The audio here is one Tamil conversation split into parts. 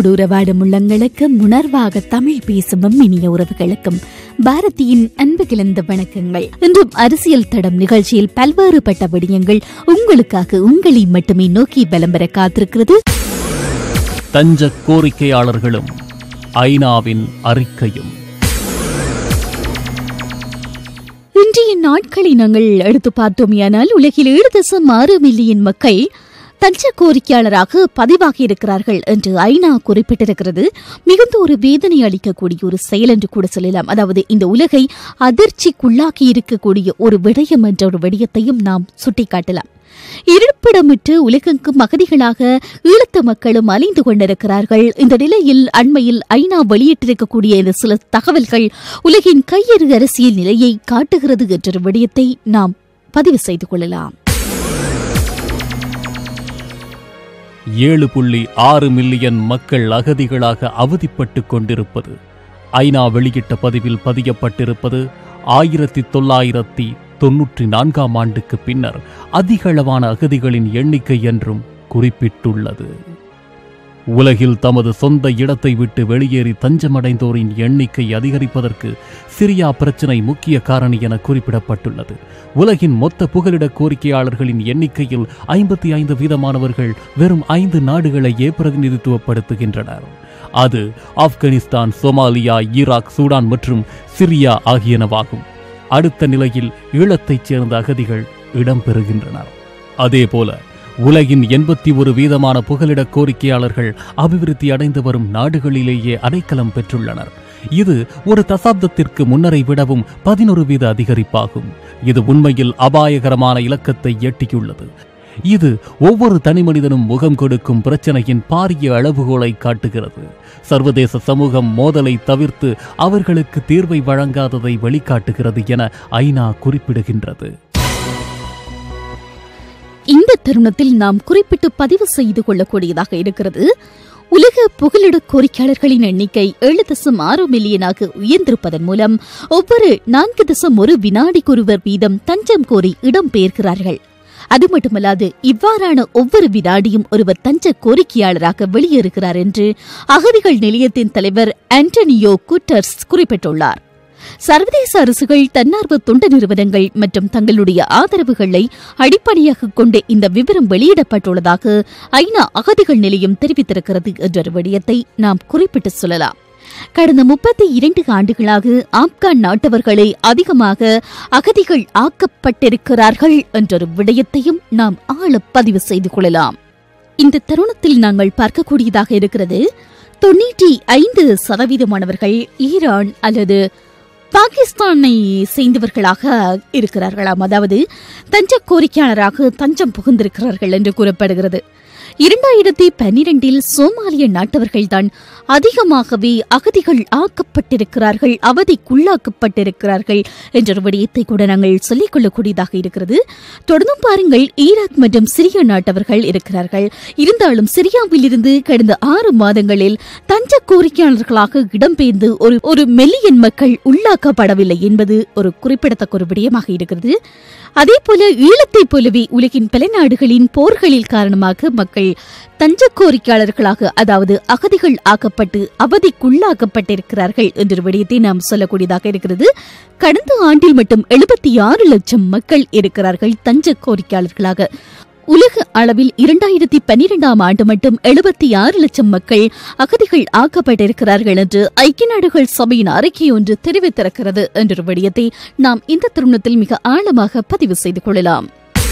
தமிழோடு உறவாடும் உள்ளங்களுக்கும் உணர்வாக தமிழ் பேசும் இனிய உறவுகளுக்கும் பாரதியின் அன்பு கிளந்த வணக்கங்கள் இன்றும் அரசியல் தடம் நிகழ்ச்சியில் பல்வேறுபட்ட விடயங்கள் உங்களுக்காக உங்களை மட்டுமே நோக்கி பலம் பெற காத்திருக்கிறது தஞ்ச கோரிக்கையாளர்களும் ஐநாவின் அறிக்கையும் இன்றைய நாட்களை நாங்கள் எடுத்து பார்த்தோமேயானால் உலகில் ஏழு தசம் ஆறு மில்லியன் மக்கள் தஞ்ச கோரிக்கையாளராக பதிவாகி இருக்கிறார்கள் என்று ஐநா குறிப்பிட்டிருக்கிறது மிகுந்த ஒரு வேதனை அளிக்கக்கூடிய ஒரு செயல் என்று கூட சொல்லலாம் அதாவது இந்த உலகை அதிர்ச்சிக்குள்ளாக்கி இருக்கக்கூடிய ஒரு விடயம் என்ற ஒரு விடயத்தையும் நாம் சுட்டிக்காட்டலாம் இருப்பிடமிட்டு உலகெங்கும் அகதிகளாக ஈழத்த மக்களும் அலைந்து கொண்டிருக்கிறார்கள் இந்த நிலையில் அண்மையில் ஐநா வெளியிட்டிருக்கக்கூடிய இந்த சில தகவல்கள் உலகின் கையெறு அரசியல் நிலையை காட்டுகிறது என்ற ஒரு விடயத்தை நாம் பதிவு செய்து கொள்ளலாம் ஏழு புள்ளி ஆறு மில்லியன் மக்கள் அகதிகளாக அவதிப்பட்டுக் கொண்டிருப்பது ஐநா வெளியிட்ட பதிவில் பதியப்பட்டிருப்பது ஆயிரத்தி தொள்ளாயிரத்தி தொன்னூற்றி நான்காம் ஆண்டுக்கு பின்னர் அதிகளவான அகதிகளின் எண்ணிக்கை என்றும் குறிப்பிட்டுள்ளது உலகில் தமது சொந்த இடத்தை விட்டு வெளியேறி தஞ்சமடைந்தோரின் எண்ணிக்கை அதிகரிப்பதற்கு சிரியா பிரச்சினை முக்கிய காரணி என குறிப்பிடப்பட்டுள்ளது உலகின் மொத்த புகலிட கோரிக்கையாளர்களின் எண்ணிக்கையில் ஐம்பத்தி ஐந்து வீதமானவர்கள் வெறும் ஐந்து நாடுகளையே பிரதிநிதித்துவப்படுத்துகின்றனர் அது ஆப்கானிஸ்தான் சோமாலியா ஈராக் சூடான் மற்றும் சிரியா ஆகியனவாகும் அடுத்த நிலையில் ஈழத்தைச் சேர்ந்த அகதிகள் இடம்பெறுகின்றனர் அதேபோல உலகின் எண்பத்தி ஒரு வீதமான புகலிட கோரிக்கையாளர்கள் அபிவிருத்தி அடைந்து வரும் நாடுகளிலேயே அடைக்கலம் பெற்றுள்ளனர் இது ஒரு தசாப்தத்திற்கு முன்னரை விடவும் பதினொரு வீத அதிகரிப்பாகும் இது உண்மையில் அபாயகரமான இலக்கத்தை எட்டியுள்ளது இது ஒவ்வொரு தனிமனிதனும் முகம் கொடுக்கும் பிரச்சனையின் பாரிய அளவுகோலை காட்டுகிறது சர்வதேச சமூகம் மோதலை தவிர்த்து அவர்களுக்கு தீர்வை வழங்காததை வெளிக்காட்டுகிறது என ஐநா குறிப்பிடுகின்றது இந்த தருணத்தில் நாம் குறிப்பிட்டு பதிவு செய்து கொள்ளக்கூடியதாக இருக்கிறது உலக புகலிட கோரிக்கையாளர்களின் எண்ணிக்கை ஏழு தசம் ஆறு மில்லியனாக உயர்ந்திருப்பதன் மூலம் ஒவ்வொரு நான்கு தசம் ஒரு வினாடிக்கொருவர் வீதம் தஞ்சம் கோரி இடம்பெயர்கிறார்கள் அது மட்டுமல்லாது இவ்வாறான ஒவ்வொரு வினாடியும் ஒருவர் தஞ்ச கோரிக்கையாளராக வெளியேறுகிறார் என்று அகதிகள் நிலையத்தின் தலைவர் ஆண்டனியோ குட்டர்ஸ் குறிப்பிட்டுள்ளார் சர்வதேச அரசுகள் தன்னார்வ தொண்டு நிறுவனங்கள் மற்றும் தங்களுடைய ஆதரவுகளை அடிப்படையாக கொண்டு இந்த விவரம் வெளியிடப்பட்டுள்ளதாக ஐநா அகதிகள் நிலையம் தெரிவித்திருக்கிறது என்ற விடயத்தை நாம் குறிப்பிட்டு சொல்லலாம் கடந்த முப்பத்தி இரண்டு ஆண்டுகளாக ஆப்கான் நாட்டவர்களை அதிகமாக அகதிகள் ஆக்கப்பட்டிருக்கிறார்கள் என்றொரு விடயத்தையும் நாம் ஆழ பதிவு செய்து கொள்ளலாம் இந்த தருணத்தில் நாங்கள் பார்க்கக்கூடியதாக இருக்கிறது தொண்ணூற்றி ஐந்து சதவீதமானவர்கள் ஈரான் அல்லது பாகிஸ்தானை சேர்ந்தவர்களாக இருக்கிறார்களாம் அதாவது தஞ்ச கோரிக்கையாளராக தஞ்சம் புகுந்திருக்கிறார்கள் என்று கூறப்படுகிறது இரண்டாயிரத்தி பன்னிரண்டில் சோமாலிய நாட்டவர்கள்தான் அதிகமாகவே அகதிகள் ஆக்கப்பட்டிருக்கிறார்கள் அவதிக்குள்ளாக்கப்பட்டிருக்கிறார்கள் என்ற ஒரு விடயத்தை கூட நாங்கள் சொல்லிக் கொள்ளக்கூடியதாக இருக்கிறது தொடர்ந்தும் பாருங்கள் ஈராக் மற்றும் சிரியா நாட்டவர்கள் இருக்கிறார்கள் இருந்தாலும் சிரியாவில் இருந்து கடந்த ஆறு மாதங்களில் தஞ்ச கோரிக்கையாளர்களாக இடம்பெயர்ந்து ஒரு ஒரு மில்லியன் மக்கள் உள்ளாக்கப்படவில்லை என்பது ஒரு குறிப்பிடத்தக்க ஒரு விடயமாக இருக்கிறது அதே போல ஈழத்தைப் போலவே உலகின் பல நாடுகளின் போர்களில் காரணமாக மக்கள் தஞ்ச கோரிக்கையாளர்களாக அதாவது அகதிகள் ஆக்கப்பட்டு அவதிக்குள்ளாக்கப்பட்டிருக்கிறார்கள் என்ற விடயத்தை நாம் சொல்லக்கூடியதாக இருக்கிறது கடந்த ஆண்டில் மட்டும் எழுபத்தி ஆறு லட்சம் மக்கள் இருக்கிறார்கள் தஞ்ச கோரிக்கையாளர்களாக உலக அளவில் இரண்டாயிரத்தி பன்னிரெண்டாம் ஆண்டு மட்டும் எழுபத்தி ஆறு லட்சம் மக்கள் அகதிகள் ஆக்கப்பட்டிருக்கிறார்கள் என்று ஐக்கிய நாடுகள் சபையின் அறிக்கை ஒன்று தெரிவித்திருக்கிறது என்ற விடயத்தை நாம் இந்த தருணத்தில் மிக ஆழமாக பதிவு செய்து கொள்ளலாம்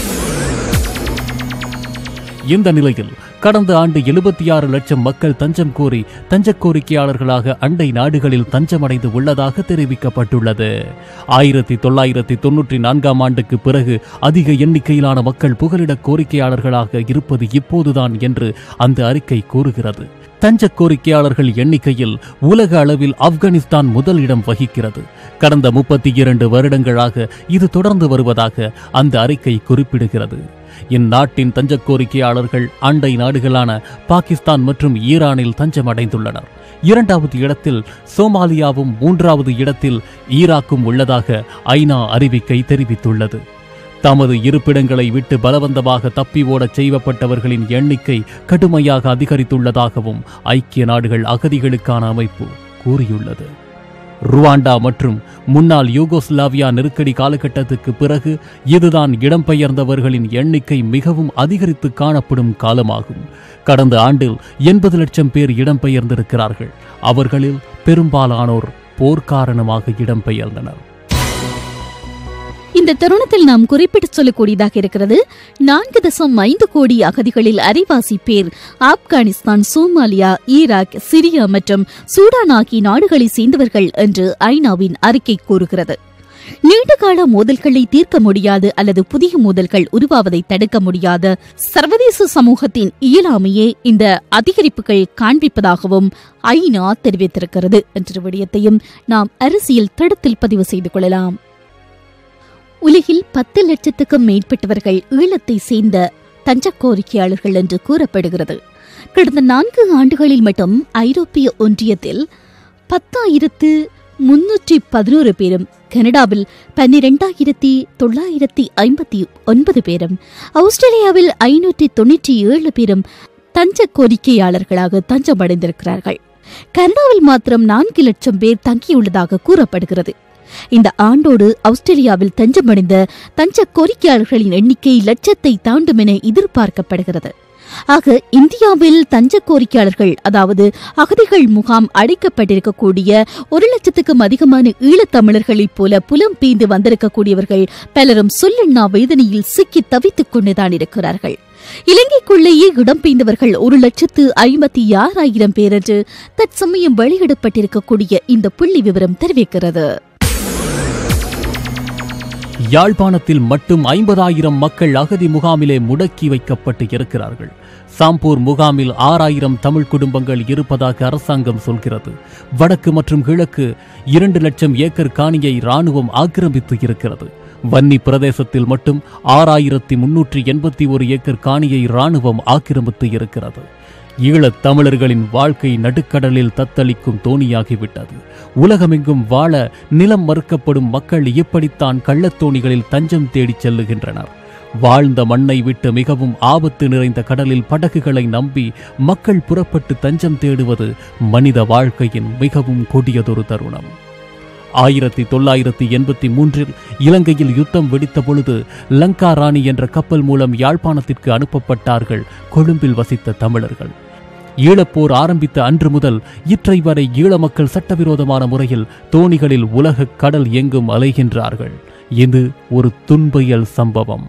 இந்த நிலையில் கடந்த ஆண்டு எழுபத்தி ஆறு லட்சம் மக்கள் தஞ்சம் கோரி தஞ்ச கோரிக்கையாளர்களாக அண்டை நாடுகளில் தஞ்சமடைந்து உள்ளதாக தெரிவிக்கப்பட்டுள்ளது ஆயிரத்தி தொள்ளாயிரத்தி தொன்னூற்றி நான்காம் ஆண்டுக்கு பிறகு அதிக எண்ணிக்கையிலான மக்கள் புகலிட கோரிக்கையாளர்களாக இருப்பது இப்போதுதான் என்று அந்த அறிக்கை கூறுகிறது தஞ்ச கோரிக்கையாளர்கள் எண்ணிக்கையில் உலக அளவில் ஆப்கானிஸ்தான் முதலிடம் வகிக்கிறது கடந்த முப்பத்தி இரண்டு வருடங்களாக இது தொடர்ந்து வருவதாக அந்த அறிக்கை குறிப்பிடுகிறது இந்நாட்டின் தஞ்ச கோரிக்கையாளர்கள் அண்டை நாடுகளான பாகிஸ்தான் மற்றும் ஈரானில் தஞ்சமடைந்துள்ளனர் இரண்டாவது இடத்தில் சோமாலியாவும் மூன்றாவது இடத்தில் ஈராக்கும் உள்ளதாக ஐநா அறிவிக்கை தெரிவித்துள்ளது தமது இருப்பிடங்களை விட்டு பலவந்தமாக தப்பி ஓடச் செய்யப்பட்டவர்களின் எண்ணிக்கை கடுமையாக அதிகரித்துள்ளதாகவும் ஐக்கிய நாடுகள் அகதிகளுக்கான அமைப்பு கூறியுள்ளது ருவாண்டா மற்றும் முன்னாள் யூகோஸ்லாவியா நெருக்கடி காலகட்டத்துக்கு பிறகு இதுதான் இடம்பெயர்ந்தவர்களின் எண்ணிக்கை மிகவும் அதிகரித்து காணப்படும் காலமாகும் கடந்த ஆண்டில் எண்பது லட்சம் பேர் இடம்பெயர்ந்திருக்கிறார்கள் அவர்களில் பெரும்பாலானோர் போர் காரணமாக இடம்பெயர்ந்தனர் இந்த தருணத்தில் நாம் குறிப்பிட்டு சொல்லக்கூடியதாக இருக்கிறது நான்கு தசம் ஐந்து கோடி அகதிகளில் அரைவாசி பேர் ஆப்கானிஸ்தான் சோமாலியா ஈராக் சிரியா மற்றும் சூடான் ஆகிய நாடுகளை சேர்ந்தவர்கள் என்று ஐநாவின் அறிக்கை கூறுகிறது நீண்டகால மோதல்களை தீர்க்க முடியாது அல்லது புதிய மோதல்கள் உருவாவதை தடுக்க முடியாத சர்வதேச சமூகத்தின் இயலாமையே இந்த அதிகரிப்புகள் காண்பிப்பதாகவும் ஐநா தெரிவித்திருக்கிறது என்ற விடயத்தையும் நாம் அரசியல் தடத்தில் பதிவு செய்து கொள்ளலாம் உலகில் பத்து லட்சத்துக்கும் மேற்பட்டவர்கள் ஈழத்தை சேர்ந்த தஞ்ச கோரிக்கையாளர்கள் என்று கூறப்படுகிறது கடந்த நான்கு ஆண்டுகளில் மட்டும் ஐரோப்பிய ஒன்றியத்தில் பத்தாயிரத்து முன்னூற்றி பதினோரு பேரும் கனடாவில் பன்னிரெண்டாயிரத்தி தொள்ளாயிரத்தி ஐம்பத்தி ஒன்பது பேரும் ஆஸ்திரேலியாவில் ஐநூற்றி தொன்னூற்றி ஏழு பேரும் தஞ்ச கோரிக்கையாளர்களாக தஞ்சமடைந்திருக்கிறார்கள் கனடாவில் மாத்திரம் நான்கு லட்சம் பேர் தங்கியுள்ளதாக கூறப்படுகிறது இந்த ஆண்டோடு ஆஸ்திரேலியாவில் தஞ்சமடைந்த தஞ்ச கோரிக்கையாளர்களின் எண்ணிக்கை லட்சத்தை தாண்டும் என எதிர்பார்க்கப்படுகிறது ஆக இந்தியாவில் தஞ்ச கோரிக்கையாளர்கள் அதாவது அகதிகள் முகாம் அடைக்கப்பட்டிருக்கக்கூடிய ஒரு லட்சத்துக்கும் அதிகமான ஈழத்தமிழர்களைப் போல புலம் பெய்து வந்திருக்கக்கூடியவர்கள் பலரும் சொல்லெண்ணா வேதனையில் சிக்கி தவித்துக் கொண்டுதான் இருக்கிறார்கள் இலங்கைக்குள்ளேயே இடம்பெயர்ந்தவர்கள் ஒரு லட்சத்து ஐம்பத்தி ஆறாயிரம் பேர் என்று தற்சமயம் வெளியிடப்பட்டிருக்கக்கூடிய இந்த புள்ளி விவரம் தெரிவிக்கிறது யாழ்ப்பாணத்தில் மட்டும் ஐம்பதாயிரம் மக்கள் அகதி முகாமிலே முடக்கி வைக்கப்பட்டு இருக்கிறார்கள் சாம்பூர் முகாமில் ஆறாயிரம் தமிழ் குடும்பங்கள் இருப்பதாக அரசாங்கம் சொல்கிறது வடக்கு மற்றும் கிழக்கு இரண்டு லட்சம் ஏக்கர் காணியை ராணுவம் ஆக்கிரமித்து இருக்கிறது வன்னி பிரதேசத்தில் மட்டும் ஆறாயிரத்தி முன்னூற்றி எண்பத்தி ஒரு ஏக்கர் காணியை ராணுவம் ஆக்கிரமித்து இருக்கிறது ஈழத் தமிழர்களின் வாழ்க்கை நடுக்கடலில் தத்தளிக்கும் தோணியாகிவிட்டது உலகமெங்கும் வாழ நிலம் மறுக்கப்படும் மக்கள் இப்படித்தான் கள்ளத்தோணிகளில் தஞ்சம் தேடிச் செல்லுகின்றனர் வாழ்ந்த மண்ணை விட்டு மிகவும் ஆபத்து நிறைந்த கடலில் படகுகளை நம்பி மக்கள் புறப்பட்டு தஞ்சம் தேடுவது மனித வாழ்க்கையின் மிகவும் கொடியதொரு தருணம் ஆயிரத்தி தொள்ளாயிரத்தி எண்பத்தி மூன்றில் இலங்கையில் யுத்தம் வெடித்த பொழுது லங்கா ராணி என்ற கப்பல் மூலம் யாழ்ப்பாணத்திற்கு அனுப்பப்பட்டார்கள் கொழும்பில் வசித்த தமிழர்கள் ஈழப்போர் ஆரம்பித்த அன்று முதல் இற்றை வரை ஈழ மக்கள் சட்டவிரோதமான முறையில் தோணிகளில் உலக கடல் எங்கும் அலைகின்றார்கள் இது ஒரு துன்பையல் சம்பவம்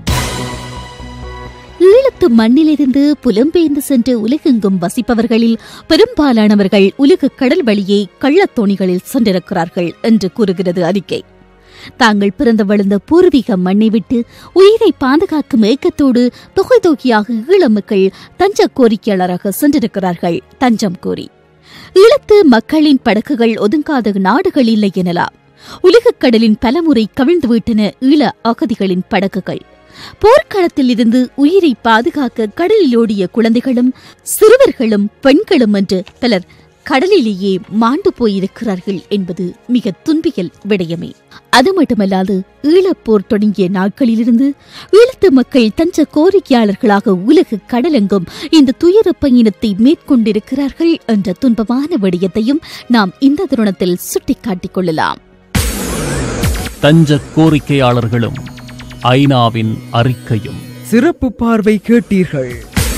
ஈழத்து மண்ணிலிருந்து புலம்பெயர்ந்து சென்று உலகெங்கும் வசிப்பவர்களில் பெரும்பாலானவர்கள் உலக கடல் வழியே கள்ளத்தோணிகளில் சென்றிருக்கிறார்கள் என்று கூறுகிறது அறிக்கை தாங்கள் பிறந்து வளர்ந்த பூர்வீக மண்ணை விட்டு உயிரை பாதுகாக்கும் ஏக்கத்தோடு தொகை தொகையாக ஈழ மக்கள் தஞ்ச கோரிக்கையாளராக சென்றிருக்கிறார்கள் தஞ்சம் கோரி ஈழத்து மக்களின் படகுகள் ஒதுங்காத நாடுகள் இல்லை எனலாம் உலகக் கடலின் பலமுறை கவிழ்ந்துவிட்டன ஈழ அகதிகளின் படகுகள் போர்க்களத்தில் இருந்து உயிரை பாதுகாக்க கடலில் ஓடிய குழந்தைகளும் சிறுவர்களும் பெண்களும் என்று பலர் கடலிலேயே மாண்டு போயிருக்கிறார்கள் என்பது மிக துன்பியல் விடயமே அது மட்டுமல்லாது ஈழப்போர் தொடங்கிய நாட்களிலிருந்து ஈழத்து மக்கள் தஞ்ச கோரிக்கையாளர்களாக உலக கடலெங்கும் இந்த துயர பயணத்தை மேற்கொண்டிருக்கிறார்கள் என்ற துன்பமான விடயத்தையும் நாம் இந்த தருணத்தில் சுட்டிக்காட்டிக் கொள்ளலாம் தஞ்ச கோரிக்கையாளர்களும் ஐநாவின் அறிக்கையும் சிறப்பு பார்வை கேட்டீர்கள்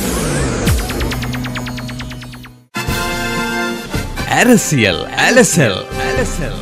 அரசியல் அலசல் அலசல்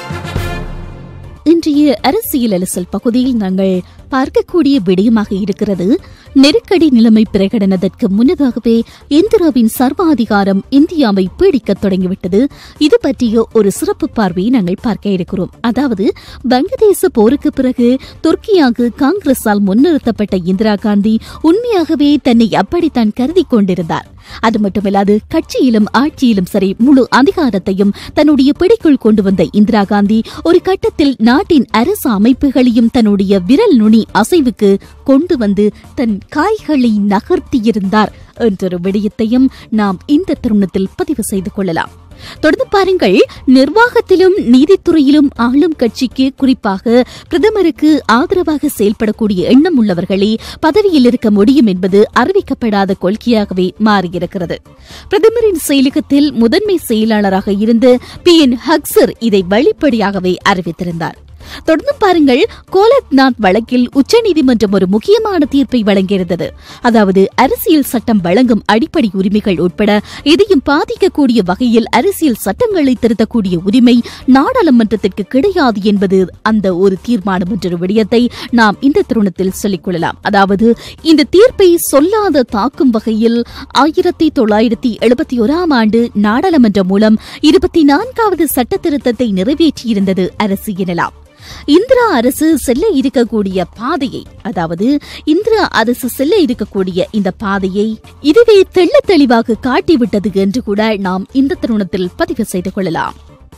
இன்றைய அரசியல் அலசல் பகுதியில் நாங்கள் பார்க்கக்கூடிய விடயமாக இருக்கிறது நெருக்கடி நிலைமை பிரகடனத்திற்கு முன்னதாகவே இந்திராவின் சர்வாதிகாரம் இந்தியாவை பீடிக்கத் தொடங்கிவிட்டது இது பற்றிய ஒரு சிறப்பு பார்வையை நாங்கள் பார்க்க இருக்கிறோம் அதாவது வங்கதேச போருக்கு பிறகு துர்க்கியாக காங்கிரஸால் முன்னிறுத்தப்பட்ட இந்திரா காந்தி உண்மையாகவே தன்னை அப்படித்தான் கருதி கொண்டிருந்தார் அது மட்டுமல்லாது கட்சியிலும் ஆட்சியிலும் சரி முழு அதிகாரத்தையும் தன்னுடைய பிடிக்குள் கொண்டு வந்த இந்திரா காந்தி ஒரு கட்டத்தில் நாட்டின் அரசு அமைப்புகளையும் தன்னுடைய விரல் நுனி அசைவுக்கு கொண்டு வந்து தன் காய்களை நகர்த்தியிருந்தார் என்றொரு விடயத்தையும் நாம் இந்த தருணத்தில் பதிவு செய்து கொள்ளலாம் தொடர்ந்து பாருங்கள் நிர்வாகத்திலும் நீதித்துறையிலும் ஆளும் கட்சிக்கு குறிப்பாக பிரதமருக்கு ஆதரவாக செயல்படக்கூடிய எண்ணம் உள்ளவர்களே பதவியில் இருக்க முடியும் என்பது அறிவிக்கப்படாத கொள்கையாகவே மாறியிருக்கிறது பிரதமரின் செயலகத்தில் முதன்மை செயலாளராக இருந்த பி என் ஹக்சர் இதை வெளிப்படையாகவே அறிவித்திருந்தார் தொடர்ந்து பாருங்கள் கோலக்நாத் வழக்கில் உச்சநீதிமன்றம் ஒரு முக்கியமான தீர்ப்பை வழங்கியிருந்தது அதாவது அரசியல் சட்டம் வழங்கும் அடிப்படை உரிமைகள் உட்பட எதையும் பாதிக்கக்கூடிய வகையில் அரசியல் சட்டங்களை திருத்தக்கூடிய உரிமை நாடாளுமன்றத்திற்கு கிடையாது என்பது அந்த ஒரு தீர்மானம் என்ற ஒரு விடயத்தை நாம் இந்த தருணத்தில் சொல்லிக் கொள்ளலாம் அதாவது இந்த தீர்ப்பை சொல்லாத தாக்கும் வகையில் ஆயிரத்தி தொள்ளாயிரத்தி எழுபத்தி ஓராம் ஆண்டு நாடாளுமன்றம் மூலம் இருபத்தி நான்காவது சட்ட திருத்தத்தை நிறைவேற்றியிருந்தது அரசு எனலாம் இந்திரா அரசு செல்ல இருக்கக்கூடிய பாதையை அதாவது இந்திரா அரசு செல்ல இருக்கக்கூடிய இந்த பாதையை இதுவே தெள்ள தெளிவாக காட்டிவிட்டது என்று கூட நாம் இந்த தருணத்தில் பதிவு செய்து கொள்ளலாம்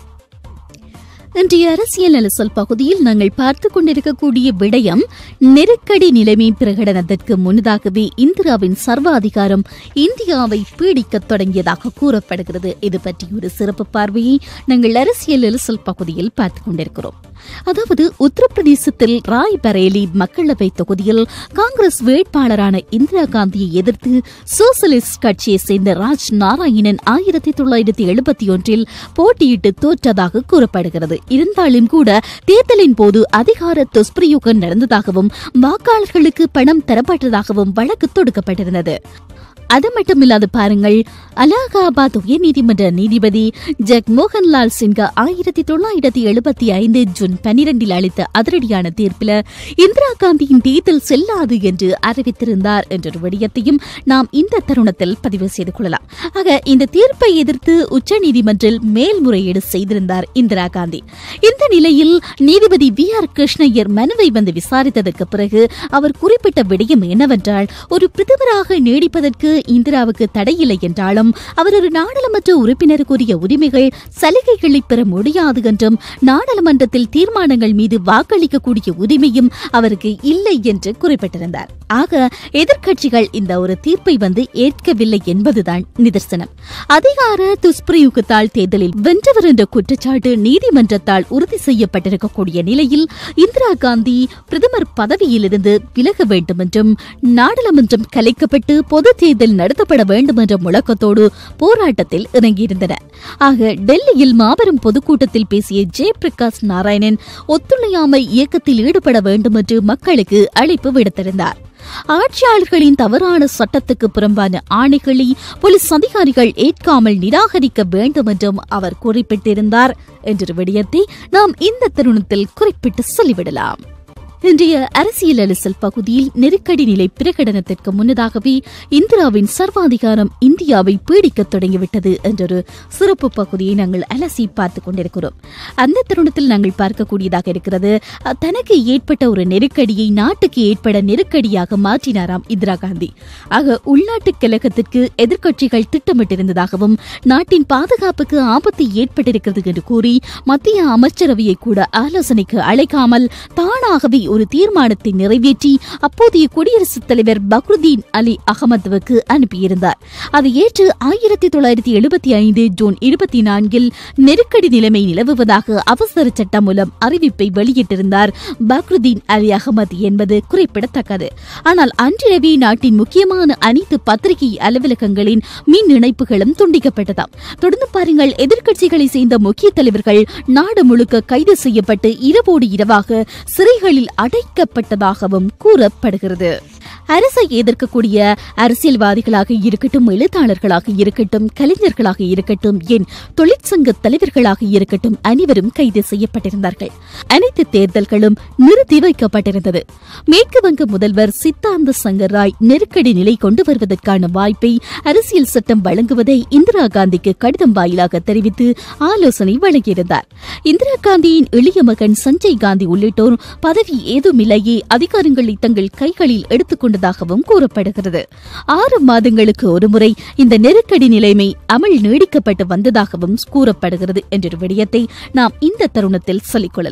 இன்றைய அரசியல் அலசல் பகுதியில் நாங்கள் பார்த்துக் கொண்டிருக்கக்கூடிய விடயம் நெருக்கடி நிலைமை பிரகடனத்திற்கு முன்னதாகவே இந்திராவின் சர்வாதிகாரம் இந்தியாவை பீடிக்கத் தொடங்கியதாக கூறப்படுகிறது இது பற்றி ஒரு சிறப்பு பார்வையை நாங்கள் அரசியல் அலசல் பகுதியில் பார்த்துக் கொண்டிருக்கிறோம் அதாவது உத்தரப்பிரதேசத்தில் ராய் பரேலி மக்களவை தொகுதியில் காங்கிரஸ் வேட்பாளரான இந்திரா காந்தியை எதிர்த்து சோசலிஸ்ட் கட்சியை சேர்ந்த ராஜ் நாராயணன் ஆயிரத்தி தொள்ளாயிரத்தி எழுபத்தி ஒன்றில் போட்டியிட்டு தோற்றதாக கூறப்படுகிறது இருந்தாலும் கூட தேர்தலின் போது அதிகார துஷ்பிரயோகம் நடந்ததாகவும் வாக்காளர்களுக்கு பணம் தரப்பட்டதாகவும் வழக்கு தொடுக்கப்பட்டிருந்தது அது மட்டுமில்லாது பாருங்கள் அலகாபாத் உயர்நீதிமன்ற நீதிபதி ஜெக்மோகன் லால் சின்ஹா ஆயிரத்தி தொள்ளாயிரத்தி எழுபத்தி ஐந்து ஜூன் பனிரெண்டில் அளித்த அதிரடியான தீர்ப்பில் இந்திரா காந்தியின் தேர்தல் செல்லாது என்று அறிவித்திருந்தார் என்ற விடயத்தையும் நாம் இந்த தருணத்தில் பதிவு செய்து கொள்ளலாம் ஆக இந்த தீர்ப்பை எதிர்த்து உச்சநீதிமன்றில் மேல்முறையீடு செய்திருந்தார் இந்திரா காந்தி இந்த நிலையில் நீதிபதி வி ஆர் கிருஷ்ணய்யர் மனுவை வந்து விசாரித்ததற்கு பிறகு அவர் குறிப்பிட்ட விடயம் என்னவென்றால் ஒரு பிரதமராக நீடிப்பதற்கு இந்திராவுக்கு தடையில்லை என்றாலும் அவர் ஒரு நாடாளுமன்ற உறுப்பினருக்குரிய உரிமைகள் சலுகைகளை பெற முடியாது என்றும் நாடாளுமன்றத்தில் தீர்மானங்கள் மீது வாக்களிக்கக்கூடிய உரிமையும் அவருக்கு இல்லை என்று குறிப்பிட்டிருந்தார் ஆக எதிர்க்கட்சிகள் இந்த ஒரு தீர்ப்பை வந்து ஏற்கவில்லை என்பதுதான் நிதர்சனம் அதிகார துஷ்பிரயோகத்தால் தேர்தலில் வென்றவர் என்ற குற்றச்சாட்டு நீதிமன்றத்தால் உறுதி செய்யப்பட்டிருக்கக்கூடிய நிலையில் இந்திரா காந்தி பிரதமர் பதவியிலிருந்து விலக வேண்டும் என்றும் நாடாளுமன்றம் கலைக்கப்பட்டு பொது தேர்தல் நடத்தப்பட வேண்டும் என்ற முழக்கத்தோடு போராட்டத்தில் இறங்கியிருந்தனர் ஆக டெல்லியில் மாபெரும் பொதுக்கூட்டத்தில் பேசிய ஜெயபிரகாஷ் நாராயணன் ஒத்துழையாமை இயக்கத்தில் ஈடுபட வேண்டும் என்று மக்களுக்கு அழைப்பு விடுத்திருந்தார் ஆட்சியாளர்களின் தவறான சட்டத்துக்கு புறம்பான ஆணைகளை போலீஸ் அதிகாரிகள் ஏற்காமல் நிராகரிக்க வேண்டும் என்றும் அவர் குறிப்பிட்டிருந்தார் என்ற விடயத்தை நாம் இந்த தருணத்தில் குறிப்பிட்டு சொல்லிவிடலாம் இன்றைய அரசியல் அலசல் பகுதியில் நெருக்கடி நிலை பிரகடனத்திற்கு முன்னதாகவே இந்திராவின் சர்வாதிகாரம் இந்தியாவை பீடிக்கத் தொடங்கிவிட்டது என்றொரு சிறப்பு பகுதியை நாங்கள் அலசி பார்த்துக் கொண்டிருக்கிறோம் அந்த தருணத்தில் நாங்கள் பார்க்கக்கூடியதாக இருக்கிறது அஹ், தனக்கு ஏற்பட்ட ஒரு நெருக்கடியை நாட்டுக்கு ஏற்பட நெருக்கடியாக மாற்றினாராம் இந்திரா காந்தி ஆக உள்நாட்டு கழகத்திற்கு எதிர்க்கட்சிகள் திட்டமிட்டிருந்ததாகவும் நாட்டின் பாதுகாப்புக்கு ஆபத்து ஏற்பட்டிருக்கிறது என்று கூறி மத்திய அமைச்சரவையை கூட ஆலோசனைக்கு அழைக்காமல் தானாகவே ஒரு தீர்மானத்தை நிறைவேற்றி அப்போதைய குடியரசுத் தலைவர் பக்ருதீன் அலி அகமதுவுக்கு அனுப்பியிருந்தார் அதை ஏற்று ஆயிரத்தி தொள்ளாயிரத்தி எழுபத்தி ஐந்து ஜூன் இருபத்தி நான்கில் நெருக்கடி நிலைமை நிலவுவதாக அவசர சட்டம் மூலம் அறிவிப்பை வெளியிட்டிருந்தார் பக்ருதீன் அலி அகமது என்பது குறிப்பிடத்தக்கது ஆனால் அன்றிரவே நாட்டின் முக்கியமான அனைத்து பத்திரிகை அலுவலகங்களின் மின் இணைப்புகளும் துண்டிக்கப்பட்டதாம் தொடர்ந்து பாருங்கள் எதிர்க்கட்சிகளை சேர்ந்த முக்கிய தலைவர்கள் நாடு முழுக்க கைது செய்யப்பட்டு இரவோடு இரவாக சிறைகளில் அடைக்கப்பட்டதாகவும் கூறப்படுகிறது அரசை எதிர்க்கக்கூடிய அரசியல்வாதிகளாக இருக்கட்டும் எழுத்தாளர்களாக இருக்கட்டும் கலைஞர்களாக இருக்கட்டும் என் தொழிற்சங்க தலைவர்களாக இருக்கட்டும் அனைவரும் கைது செய்யப்பட்டிருந்தார்கள் அனைத்து தேர்தல்களும் நிறுத்தி வைக்கப்பட்டிருந்தது மேற்கு வங்க முதல்வர் சித்தாந்த சங்கர் ராய் நெருக்கடி நிலை கொண்டு வருவதற்கான வாய்ப்பை அரசியல் சட்டம் வழங்குவதை இந்திரா காந்திக்கு கடிதம் வாயிலாக தெரிவித்து ஆலோசனை வழங்கியிருந்தார் இந்திரா காந்தியின் இளைய மகன் சஞ்சய் காந்தி உள்ளிட்டோர் பதவி ஏதுமில்லையே அதிகாரங்களை தங்கள் கைகளில் எடுத்துக் கொண்டதாகவும் கூறப்படுகிறது ஆறு மாதங்களுக்கு ஒருமுறை இந்த நெருக்கடி நிலைமை அமல் நீடிக்கப்பட்டு வந்ததாகவும் கூறப்படுகிறது என்ற விடயத்தை நாம் இந்த தருணத்தில் சொல்லிக் கொள்ளலாம்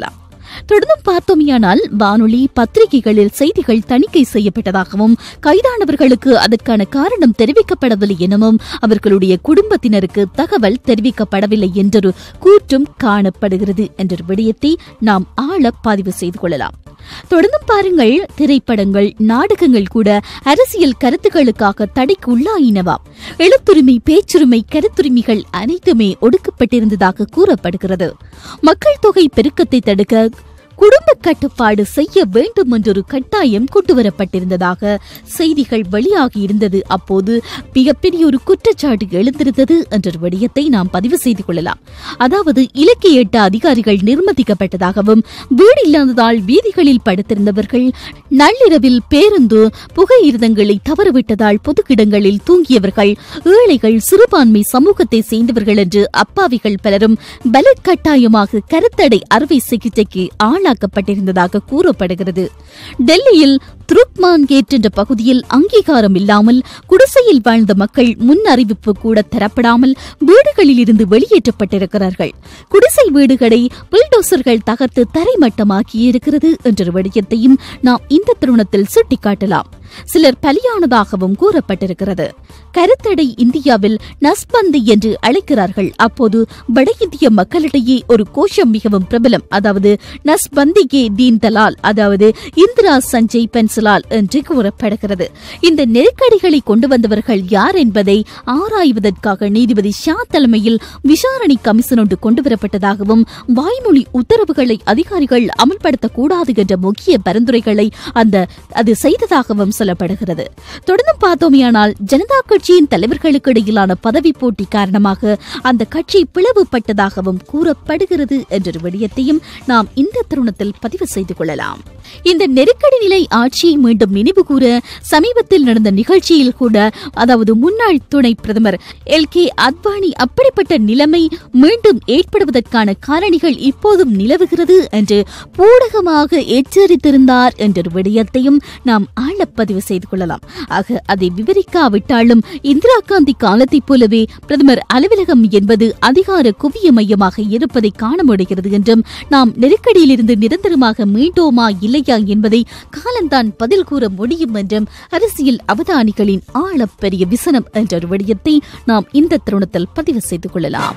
தொடர்ந்தும் பார்த்தோமேயானால் வானொலி பத்திரிகைகளில் செய்திகள் தணிக்கை செய்யப்பட்டதாகவும் கைதானவர்களுக்கு அதற்கான காரணம் தெரிவிக்கப்படவில்லை எனவும் அவர்களுடைய குடும்பத்தினருக்கு தகவல் தெரிவிக்கப்படவில்லை என்றொரு கூற்றும் காணப்படுகிறது என்ற விடயத்தை நாம் ஆழ பதிவு செய்து கொள்ளலாம் தொடர்ந்தும் பாருங்கள் திரைப்படங்கள் நாடகங்கள் கூட அரசியல் கருத்துக்களுக்காக தடைக்கு உள்ளாயினவாம் எழுத்துரிமை பேச்சுரிமை கருத்துரிமைகள் அனைத்துமே ஒடுக்கப்பட்டிருந்ததாக கூறப்படுகிறது மக்கள் தொகை பெருக்கத்தை தடுக்க குடும்ப கட்டுப்பாடு செய்ய வேண்டும் என்றொரு கட்டாயம் கொண்டுவரப்பட்டிருந்ததாக செய்திகள் வெளியாகி இருந்தது அப்போது மிகப்பெரிய ஒரு குற்றச்சாட்டு எழுந்திருந்தது என்ற விடயத்தை நாம் பதிவு செய்து கொள்ளலாம் அதாவது இலக்கை எட்ட அதிகாரிகள் நிர்மதிக்கப்பட்டதாகவும் வீடு இல்லாததால் வீதிகளில் படுத்திருந்தவர்கள் நள்ளிரவில் பேருந்து புகையிரதங்களை தவறவிட்டதால் பொதுக்கிடங்களில் தூங்கியவர்கள் ஏழைகள் சிறுபான்மை சமூகத்தை சேர்ந்தவர்கள் என்று அப்பாவிகள் பலரும் பலக்கட்டாயமாக கருத்தடை அறுவை சிகிச்சைக்கு ஆளாக்கப்பட்டிருந்ததாக கூறப்படுகிறது டெல்லியில் துருக்மான் கேட் என்ற பகுதியில் அங்கீகாரம் இல்லாமல் குடிசையில் வாழ்ந்த மக்கள் முன் அறிவிப்பு கூட தரப்படாமல் வீடுகளில் இருந்து வெளியேற்றப்பட்டிருக்கிறார்கள் குடிசை வீடுகளை புல்டோசர்கள் தகர்த்து தரைமட்டமாக்கி இருக்கிறது என்ற விடயத்தையும் நாம் இந்த தருணத்தில் சுட்டிக்காட்டலாம் சிலர் பலியானதாகவும் கூறப்பட்டிருக்கிறது கருத்தடை இந்தியாவில் நஸ்பந்தி என்று அழைக்கிறார்கள் அப்போது வட இந்திய மக்களிடையே ஒரு கோஷம் மிகவும் பிரபலம் அதாவது நஸ்பந்திகே தீன் தலால் அதாவது இந்திரா சஞ்சய் பென்சிலால் என்று கூறப்படுகிறது இந்த நெருக்கடிகளை கொண்டு வந்தவர்கள் யார் என்பதை ஆராய்வதற்காக நீதிபதி ஷா தலைமையில் விசாரணை கமிஷன் ஒன்று கொண்டுவரப்பட்டதாகவும் வாய்மொழி உத்தரவுகளை அதிகாரிகள் அமல்படுத்தக்கூடாது என்ற முக்கிய பரிந்துரைகளை அந்த அது செய்ததாகவும் சொல்லப்படுகிறது தொடர்ந்து பார்த்தோமேயானால் ஜனதா கட்சியின் தலைவர்களுக்கு இடையிலான பதவி போட்டி காரணமாக அந்த கட்சி பிளவுபட்டதாகவும் கூறப்படுகிறது என்ற விடயத்தையும் நாம் இந்த தருணத்தில் பதிவு செய்து கொள்ளலாம் இந்த நெருக்கடி நிலை ஆட்சியை மீண்டும் நினைவுகூர சமீபத்தில் நடந்த நிகழ்ச்சியில் கூட அதாவது முன்னாள் துணை பிரதமர் எல் கே அத்வானி அப்படிப்பட்ட நிலைமை மீண்டும் ஏற்படுவதற்கான காரணிகள் இப்போதும் நிலவுகிறது என்று பூடகமாக எச்சரித்திருந்தார் என்ற விடயத்தையும் நாம் ஆழப்பதிவு செய்து கொள்ளலாம் ஆக அதை விவரிக்காவிட்டாலும் இந்திரா காந்தி காலத்தைப் போலவே பிரதமர் அலுவலகம் என்பது அதிகார குவிய மையமாக இருப்பதை காண முடிகிறது என்றும் நாம் நெருக்கடியிலிருந்து நிரந்தரமாக மீண்டோமா இல்லையா என்பதை காலம்தான் பதில் கூற முடியும் என்றும் அரசியல் அவதானிகளின் ஆழப்பெரிய விசனம் என்ற ஒரு விடயத்தை நாம் இந்த தருணத்தில் பதிவு செய்து கொள்ளலாம்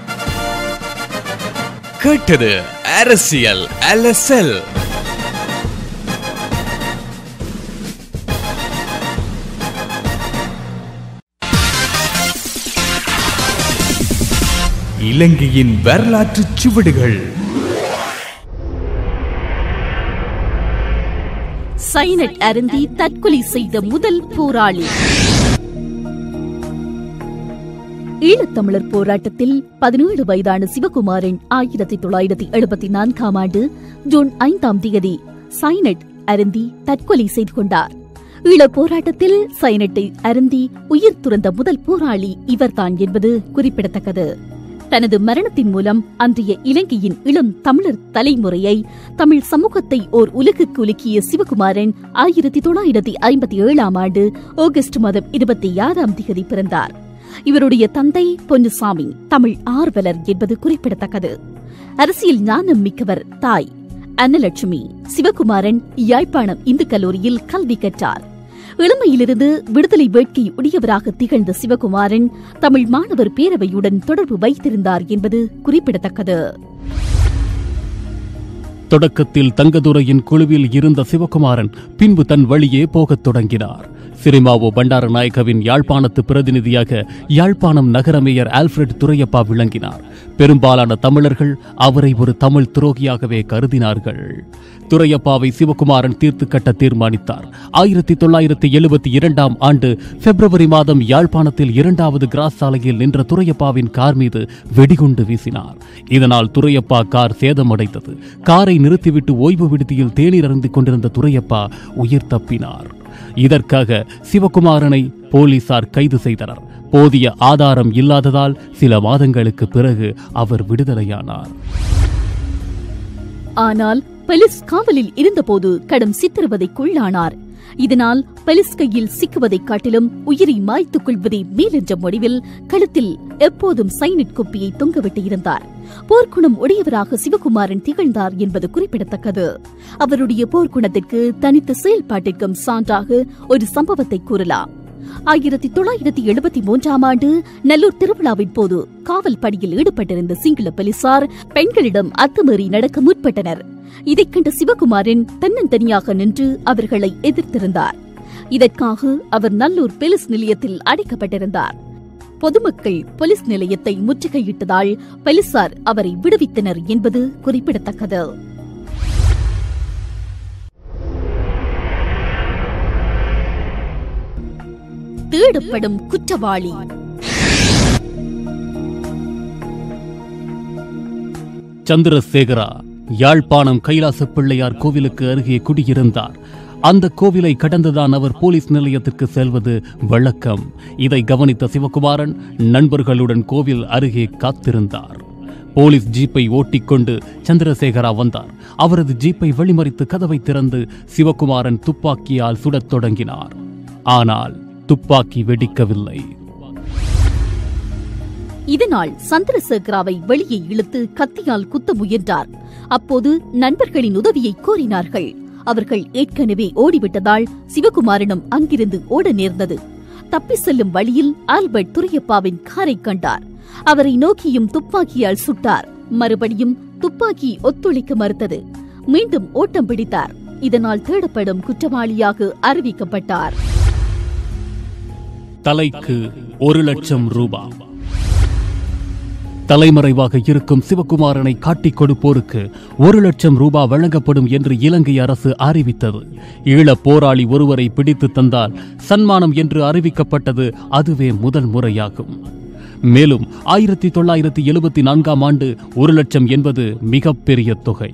கேட்டது அரசியல் அலசல் இலங்கையின் வரலாற்று சுவடுகள் சைனட் அருந்தி தற்கொலை செய்த முதல் போராளி ஈழத்தமிழர் போராட்டத்தில் பதினேழு வயதான சிவகுமாரன் ஆயிரத்தி தொள்ளாயிரத்தி எழுபத்தி நான்காம் ஆண்டு ஜூன் ஐந்தாம் தேதி சைனட் அருந்தி தற்கொலை செய்து கொண்டார் ஈழப் போராட்டத்தில் சைனட்டை அருந்தி உயிர் துறந்த முதல் போராளி இவர்தான் என்பது குறிப்பிடத்தக்கது தனது மரணத்தின் மூலம் அன்றைய இலங்கையின் இளம் தமிழர் தலைமுறையை தமிழ் சமூகத்தை ஓர் உலகுக்கு உலுக்கிய சிவகுமாரன் ஆயிரத்தி தொள்ளாயிரத்தி ஐம்பத்தி ஏழாம் ஆண்டு ஆகஸ்ட் மாதம் இருபத்தி ஆறாம் தேதி பிறந்தார் இவருடைய தந்தை பொன்னுசாமி தமிழ் ஆர்வலர் என்பது குறிப்பிடத்தக்கது அரசியல் ஞானம் மிக்கவர் தாய் அன்னலட்சுமி சிவகுமாரன் யாழ்ப்பாணம் இந்து கல்லூரியில் கல்வி கற்றார் இளமையிலிருந்து விடுதலை வேட்கை உடையவராக திகழ்ந்த சிவகுமாரன் தமிழ் மாணவர் பேரவையுடன் தொடர்பு வைத்திருந்தார் என்பது குறிப்பிடத்தக்கது தொடக்கத்தில் தங்கதுரையின் குழுவில் இருந்த சிவகுமாரன் பின்பு தன் வழியே போகத் தொடங்கினார் சிரிமாவோ பண்டாரநாயகவின் யாழ்ப்பாணத்து பிரதிநிதியாக யாழ்ப்பாணம் நகர மேயர் ஆல்ஃபிரட் துரையப்பா விளங்கினார் பெரும்பாலான தமிழர்கள் அவரை ஒரு தமிழ் துரோகியாகவே கருதினார்கள் துரையப்பாவை சிவகுமாரன் தீர்த்து கட்ட தீர்மானித்தார் ஆயிரத்தி தொள்ளாயிரத்தி எழுபத்தி இரண்டாம் ஆண்டு பிப்ரவரி மாதம் யாழ்ப்பாணத்தில் இரண்டாவது கிராஸ் சாலையில் நின்ற துரையப்பாவின் கார் மீது வெடிகுண்டு வீசினார் இதனால் துரையப்பா கார் சேதமடைந்தது காரை நிறுத்திவிட்டு ஓய்வு விடுதியில் தேநீர் அருந்திக் கொண்டிருந்த துரையப்பா உயிர் தப்பினார் இதற்காக சிவகுமாரனை போலீசார் கைது செய்தனர் போதிய ஆதாரம் இல்லாததால் சில மாதங்களுக்கு பிறகு அவர் விடுதலையானார் ஆனால் போலீஸ் காவலில் இருந்தபோது கடும் சித்திரவதைக்குள்ளானார் இதனால் பெலிஸ் கையில் சிக்குவதைக் காட்டிலும் உயிரை மாய்த்துக் கொள்வதே மேலென்ற முடிவில் கழுத்தில் எப்போதும் சைனட் குப்பியை தொங்கவிட்டு இருந்தார் போர்க்குணம் உடையவராக சிவகுமாரன் திகழ்ந்தார் என்பது குறிப்பிடத்தக்கது அவருடைய போர்க்குணத்திற்கு தனித்த செயல்பாட்டிற்கும் சான்றாக ஒரு சம்பவத்தை கூறலாம் ஆயிரத்தி தொள்ளாயிரத்தி எழுபத்தி மூன்றாம் ஆண்டு நல்லூர் திருவிழாவின் போது காவல் பணியில் ஈடுபட்டிருந்த சிங்கள போலீசார் பெண்களிடம் அத்துமீறி நடக்க முற்பட்டனர் இதைக் கண்ட சிவகுமாரன் தன்னந்தனியாக நின்று அவர்களை எதிர்த்திருந்தார் இதற்காக அவர் நல்லூர் போலீஸ் நிலையத்தில் அடைக்கப்பட்டிருந்தார் பொதுமக்கள் போலீஸ் நிலையத்தை முற்றுகையிட்டதால் போலீசார் அவரை விடுவித்தனர் என்பது குறிப்பிடத்தக்கது தேடப்படும் குற்றவாளி சந்திரசேகரா யாழ்ப்பாணம் கைலாச பிள்ளையார் கோவிலுக்கு அருகே குடியிருந்தார் அந்த கோவிலை கடந்துதான் அவர் போலீஸ் நிலையத்திற்கு செல்வது வழக்கம் இதை கவனித்த சிவகுமாரன் நண்பர்களுடன் கோவில் அருகே காத்திருந்தார் போலீஸ் ஜீப்பை ஓட்டிக்கொண்டு சந்திரசேகரா வந்தார் அவரது ஜீப்பை வழிமறித்து கதவை திறந்து சிவகுமாரன் துப்பாக்கியால் சுடத் தொடங்கினார் ஆனால் துப்பாக்கி வெடிக்கவில்லை இதனால் சந்திரசேகராவை வெளியே இழுத்து கத்தியால் குத்த முயன்றார் அப்போது நண்பர்களின் உதவியை கோரினார்கள் அவர்கள் ஏற்கனவே ஓடிவிட்டதால் சிவகுமாரனும் அங்கிருந்து ஓட நேர்ந்தது தப்பி செல்லும் வழியில் ஆல்பர்ட் துரையப்பாவின் காரை கண்டார் அவரை நோக்கியும் துப்பாக்கியால் சுட்டார் மறுபடியும் துப்பாக்கி ஒத்துழைக்க மறுத்தது மீண்டும் ஓட்டம் பிடித்தார் இதனால் தேடப்படும் குற்றவாளியாக அறிவிக்கப்பட்டார் தலைக்கு ஒரு லட்சம் ரூபாய் தலைமறைவாக இருக்கும் சிவகுமாரனை காட்டிக் கொடுப்போருக்கு ஒரு லட்சம் ரூபாய் வழங்கப்படும் என்று இலங்கை அரசு அறிவித்தது ஈழப் போராளி ஒருவரை பிடித்து தந்தால் சன்மானம் என்று அறிவிக்கப்பட்டது அதுவே முதல் முறையாகும் மேலும் ஆயிரத்தி தொள்ளாயிரத்தி எழுபத்தி நான்காம் ஆண்டு ஒரு லட்சம் என்பது மிகப்பெரிய தொகை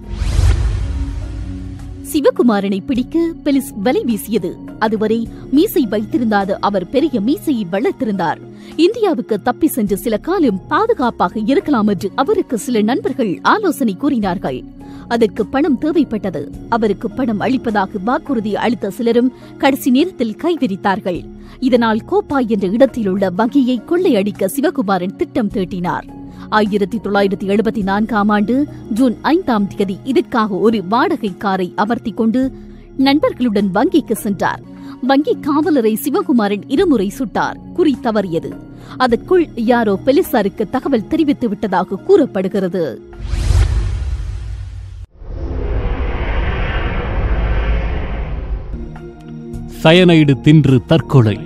சிவகுமாரனை பிடிக்க போலீஸ் வலை வீசியது அதுவரை மீசை வைத்திருந்தாத அவர் பெரிய மீசையை வளர்த்திருந்தார் இந்தியாவுக்கு தப்பி சென்று சில காலம் பாதுகாப்பாக இருக்கலாம் என்று அவருக்கு சில நண்பர்கள் ஆலோசனை கூறினார்கள் அதற்கு பணம் தேவைப்பட்டது அவருக்கு பணம் அளிப்பதாக வாக்குறுதி அளித்த சிலரும் கடைசி நேரத்தில் கைவிரித்தார்கள் இதனால் கோப்பாய் என்ற இடத்தில் உள்ள வங்கியை கொள்ளையடிக்க சிவகுமாரன் திட்டம் தீட்டினார் ஆயிரத்தி தொள்ளாயிரத்தி எழுபத்தி நான்காம் ஆண்டு ஜூன் ஐந்தாம் தேதி இதற்காக ஒரு வாடகை காரை அமர்த்திக் கொண்டு நண்பர்களுடன் வங்கிக்கு சென்றார் வங்கி காவலரை சிவகுமாரன் இருமுறை சுட்டார் குறி தவறியது அதற்குள் யாரோ போலீசாருக்கு தகவல் தெரிவித்து விட்டதாக கூறப்படுகிறது சயனைடு தின்று தற்கொலை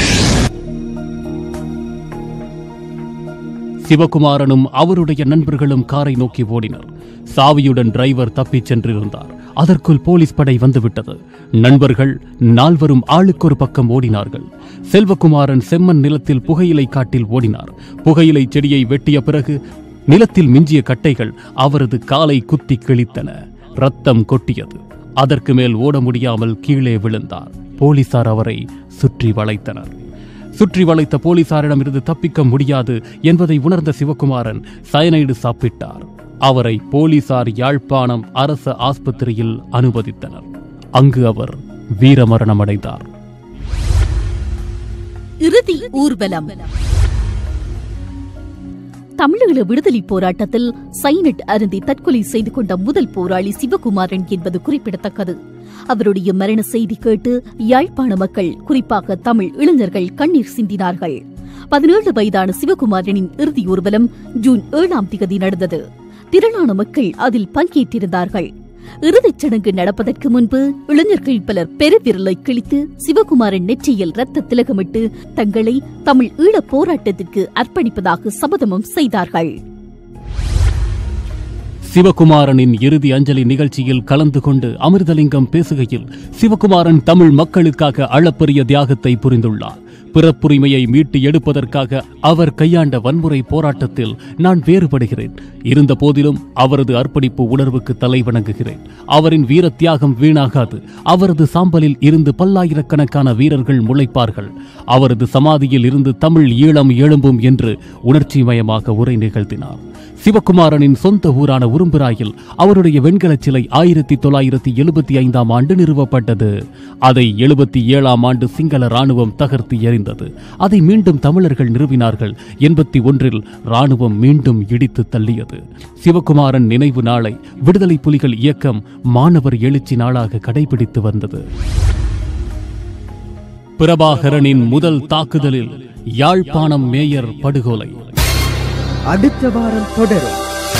சிவகுமாரனும் அவருடைய நண்பர்களும் காரை நோக்கி ஓடினர் சாவியுடன் டிரைவர் தப்பிச் சென்றிருந்தார் அதற்குள் போலீஸ் படை வந்துவிட்டது நண்பர்கள் நால்வரும் ஆளுக்கொரு பக்கம் ஓடினார்கள் செல்வகுமாரன் செம்மண் நிலத்தில் புகையிலை காட்டில் ஓடினார் புகையிலை செடியை வெட்டிய பிறகு நிலத்தில் மிஞ்சிய கட்டைகள் அவரது காலை குத்தி கிழித்தன ரத்தம் கொட்டியது அதற்கு மேல் ஓட முடியாமல் கீழே விழுந்தார் போலீசார் அவரை சுற்றி வளைத்தனர் சுற்றி வளைத்த போலீசாரிடமிருந்து தப்பிக்க முடியாது என்பதை உணர்ந்த சிவகுமாரன் சயனைடு சாப்பிட்டார் அவரை போலீசார் யாழ்ப்பாணம் அரசு ஆஸ்பத்திரியில் அனுமதித்தனர் அங்கு அவர் வீரமரணமடைந்தார் இறுதி ஊர்வலம் தமிழீழ விடுதலை போராட்டத்தில் சைனட் அருந்தி தற்கொலை செய்து கொண்ட முதல் போராளி சிவகுமாரன் என்பது குறிப்பிடத்தக்கது அவருடைய மரண செய்தி கேட்டு யாழ்ப்பாண மக்கள் குறிப்பாக தமிழ் இளைஞர்கள் கண்ணீர் சிந்தினார்கள் பதினேழு வயதான சிவகுமாரனின் இறுதி ஊர்வலம் ஜூன் ஏழாம் திகதி நடந்தது திரளான மக்கள் அதில் பங்கேற்றிருந்தார்கள் இறுதிச் சடங்கு நடப்பதற்கு முன்பு இளைஞர்கள் பலர் பெருவிரலை கிழித்து சிவகுமாரன் நெற்றியில் ரத்த திலகமிட்டு தங்களை தமிழ் ஈழப் போராட்டத்திற்கு அர்ப்பணிப்பதாக சபதமும் செய்தார்கள் சிவகுமாரனின் இறுதி அஞ்சலி நிகழ்ச்சியில் கலந்து கொண்டு அமிர்தலிங்கம் பேசுகையில் சிவகுமாரன் தமிழ் மக்களுக்காக அளப்பரிய தியாகத்தை புரிந்துள்ளார் பிறப்புரிமையை மீட்டு எடுப்பதற்காக அவர் கையாண்ட வன்முறை போராட்டத்தில் நான் வேறுபடுகிறேன் இருந்த போதிலும் அவரது அர்ப்பணிப்பு உணர்வுக்கு தலை வணங்குகிறேன் அவரின் வீர தியாகம் வீணாகாது அவரது சாம்பலில் இருந்து பல்லாயிரக்கணக்கான வீரர்கள் முளைப்பார்கள் அவரது சமாதியில் இருந்து தமிழ் ஈழம் எழும்பும் என்று உணர்ச்சிமயமாக உரை நிகழ்த்தினார் சிவகுமாரனின் சொந்த ஊரான உரும்பிராயில் அவருடைய வெண்கலச் சிலை ஆயிரத்தி தொள்ளாயிரத்தி எழுபத்தி ஐந்தாம் ஆண்டு நிறுவப்பட்டது அதை எழுபத்தி ஏழாம் ஆண்டு சிங்கள ராணுவம் தகர்த்து எறிந்தது அதை மீண்டும் தமிழர்கள் நிறுவினார்கள் எண்பத்தி ஒன்றில் ராணுவம் மீண்டும் இடித்து தள்ளியது சிவகுமாரன் நினைவு நாளை விடுதலை புலிகள் இயக்கம் மாணவர் எழுச்சி நாளாக கடைபிடித்து வந்தது பிரபாகரனின் முதல் தாக்குதலில் யாழ்ப்பாணம் மேயர் படுகொலை அடுத்த வாரம் தொடரும்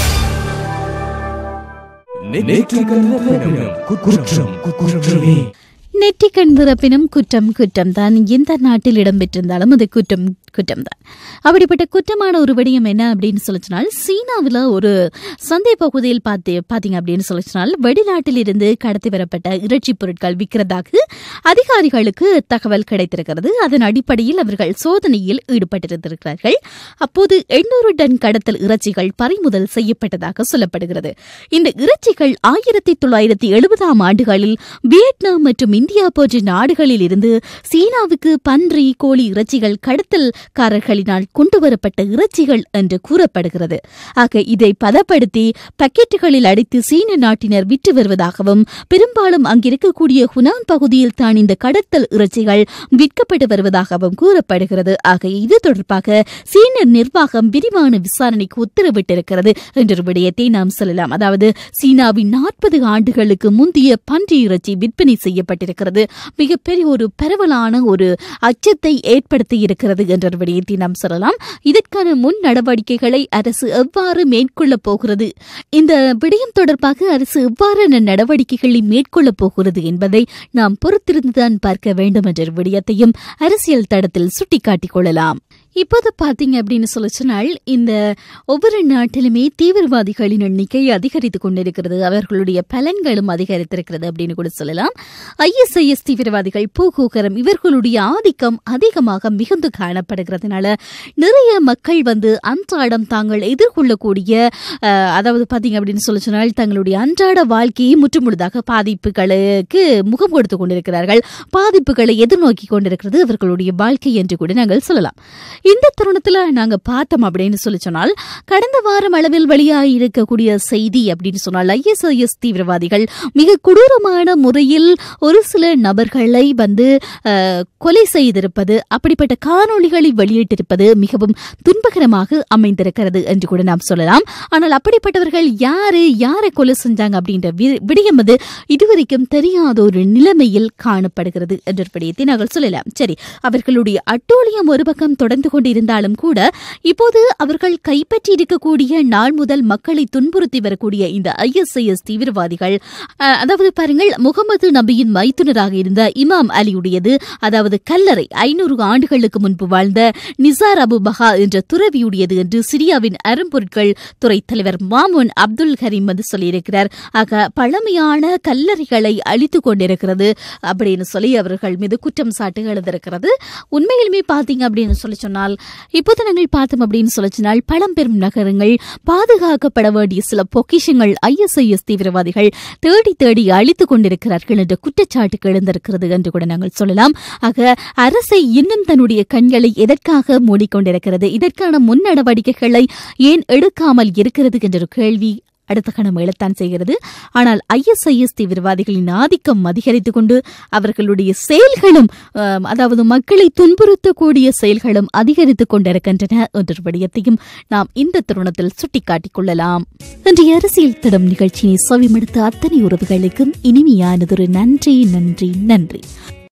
நேற்று கண்டபினும் குற்றம் குற்றமே நெற்றிக்கண் திறப்பினும் குற்றம் குற்றம் தான் எந்த நாட்டில் இடம்பெற்றிருந்தாலும் அது குற்றம் குற்றம் தான் அப்படிப்பட்ட குற்றமான ஒரு விடயம் என்ன அப்படின்னு சொல்லிச்சினால் சீனாவில் ஒரு சந்தை பகுதியில் பார்த்து பார்த்தீங்க அப்படின்னு சொல்லிச்சினால் வெளிநாட்டில் இருந்து கடத்தி வரப்பட்ட இறைச்சி பொருட்கள் விற்கிறதாக அதிகாரிகளுக்கு தகவல் கிடைத்திருக்கிறது அதன் அடிப்படையில் அவர்கள் சோதனையில் ஈடுபட்டிருந்திருக்கிறார்கள் அப்போது எண்ணூறு டன் கடத்தல் இறைச்சிகள் பறிமுதல் செய்யப்பட்டதாக சொல்லப்படுகிறது இந்த இறைச்சிகள் ஆயிரத்தி தொள்ளாயிரத்தி எழுபதாம் ஆண்டுகளில் வியட்நாம் மற்றும் இந்தியா போன்ற நாடுகளில் இருந்து சீனாவுக்கு பன்றி கோழி இறைச்சிகள் கடத்தல்காரர்களினால் கொண்டுவரப்பட்ட இறைச்சிகள் என்று கூறப்படுகிறது ஆக இதை பதப்படுத்தி பக்கெட்டுகளில் அடைத்து சீன நாட்டினர் விற்று வருவதாகவும் பெரும்பாலும் அங்கிருக்கக்கூடிய ஹுனான் பகுதியில் தான் இந்த கடத்தல் இறைச்சிகள் விற்கப்பட்டு வருவதாகவும் கூறப்படுகிறது ஆக இது தொடர்பாக சீன நிர்வாகம் விரிவான விசாரணைக்கு உத்தரவிட்டிருக்கிறது என்ற ஒரு விடயத்தை நாம் சொல்லலாம் அதாவது சீனாவின் நாற்பது ஆண்டுகளுக்கு முந்தைய பன்றி இறைச்சி விற்பனை செய்யப்பட்டிருக்கிறது மிகப்பெரிய ஒரு பரவலான ஒரு அச்சத்தை ஏற்படுத்தி இருக்கிறது என்ற ஒரு விடயத்தை நாம் சொல்லலாம் இதற்கான முன் நடவடிக்கைகளை அரசு எவ்வாறு மேற்கொள்ளப் போகிறது இந்த விடயம் தொடர்பாக அரசு எவ்வாறான நடவடிக்கைகளை மேற்கொள்ளப் போகிறது என்பதை நாம் பொறுத்திருந்துதான் பார்க்க வேண்டும் என்ற ஒரு விடயத்தையும் அரசியல் தடத்தில் சுட்டிக்காட்டிக் கொள்ளலாம் இப்போது பார்த்தீங்க அப்படின்னு சொல்லி சொன்னால் இந்த ஒவ்வொரு நாட்டிலுமே தீவிரவாதிகளின் எண்ணிக்கை அதிகரித்துக் கொண்டிருக்கிறது அவர்களுடைய பலன்களும் அதிகரித்திருக்கிறது அப்படின்னு கூட சொல்லலாம் ஐஎஸ்ஐஎஸ் தீவிரவாதிகள் பூகூகரம் இவர்களுடைய ஆதிக்கம் அதிகமாக மிகுந்து காணப்படுகிறதுனால நிறைய மக்கள் வந்து அன்றாடம் தாங்கள் எதிர்கொள்ளக்கூடிய அஹ், அதாவது பார்த்தீங்க அப்படின்னு சொல்லி சொன்னால் தங்களுடைய அன்றாட வாழ்க்கையை முற்றுமுழுதாக பாதிப்புகளுக்கு முகம் கொடுத்து கொண்டிருக்கிறார்கள் பாதிப்புகளை எதிர்நோக்கி கொண்டிருக்கிறது அவர்களுடைய வாழ்க்கை என்று கூட நாங்கள் சொல்லலாம் இந்த தருணத்துல நாங்க பார்த்தோம் அப்படின்னு சொல்லி சொன்னால் கடந்த வாரம் அளவில் வெளியாகி இருக்கக்கூடிய செய்தி அப்படின்னு சொன்னால் ஐஎஸ்ஐஎஸ் தீவிரவாதிகள் மிக கொடூரமான முறையில் ஒரு சில நபர்களை வந்து அஹ், கொலை செய்திருப்பது அப்படிப்பட்ட காணொளிகளை வெளியிட்டிருப்பது மிகவும் துன்பகரமாக அமைந்திருக்கிறது என்று கூட நாம் சொல்லலாம் ஆனால் அப்படிப்பட்டவர்கள் யாரு யாரை கொலை செஞ்சாங்க அப்படின்ற வி- விடயம் வந்து இதுவரைக்கும் தெரியாத ஒரு நிலைமையில் காணப்படுகிறது என்ற ஒரு விடயத்தை நாங்கள் சொல்லலாம் சரி அவர்களுடைய அட்டூழியம் ஒரு பக்கம் தொடர்ந்து கொண்டிருந்தாலும் கூட இப்போது அவர்கள் கைப்பற்றி இருக்கக்கூடிய நாள் முதல் மக்களை துன்புறுத்தி வரக்கூடிய இந்த ஐஎஸ்ஐஎஸ் தீவிரவாதிகள் அஹ், அதாவது பாருங்கள் முகமது நபியின் மைத்துனராக இருந்த இமாம் அலியுடையது அதாவது கல்லறை ஐநூறு ஆண்டுகளுக்கு முன்பு வாழ்ந்த நிசார் அபு பஹா என்ற துறவியுடையது என்று சிரியாவின் அரும்பொருட்கள் துறை தலைவர் மாமூன் அப்துல் கரீம் வந்து சொல்லியிருக்கிறார் ஆக பழமையான கல்லறைகளை அழித்துக் கொண்டிருக்கிறது அப்படின்னு சொல்லி அவர்கள் மீது குற்றம் சாட்டு எழுதிருக்கிறது உண்மையிலுமே பார்த்தீங்க அப்படின்னு சொல்லி சொன்னால் இப்போது நாங்கள் பார்த்தோம் அப்படின்னு சொல்லி சொன்னால் பழம்பெரும் நகரங்கள் பாதுகாக்கப்பட வேண்டிய சில பொக்கிஷங்கள் ஐஎஸ்ஐஎஸ் தீவிரவாதிகள் தேடி தேடி அழித்துக் கொண்டிருக்கிறார்கள் என்ற குற்றச்சாட்டுக்கு எழுந்திருக்கிறது என்று கூட நாங்கள் சொல்லலாம் ஆக அரசை இன்னும் தன்னுடைய கண்களை எதற்காக மூடிக்கொண்டிருக்கிறது இதற்கான முன் நடவடிக்கைகளை ஏன் எடுக்காமல் இருக்கிறது என்ற ஒரு கேள்வி அடுத்த கணம் எழத்தான் செய்கிறது ஆனால் ஐஎஸ்ஐஎஸ் தீவிரவாதிகளின் ஆதிக்கம் அதிகரித்துக் கொண்டு அவர்களுடைய செயல்களும் ஆம், அதாவது மக்களை துன்புறுத்தக்கூடிய செயல்களும் அதிகரித்துக் கொண்டிருக்கின்றன என்ற ஒரு விடயத்தையும் நாம் இந்த தருணத்தில் சுட்டிக்காட்டிக் கொள்ளலாம் இன்றைய அரசியல் திடம் நிகழ்ச்சியை செவிமடுத்த அத்தனை உறவுகளுக்கும் இனிமையானதொரு நன்றி நன்றி நன்றி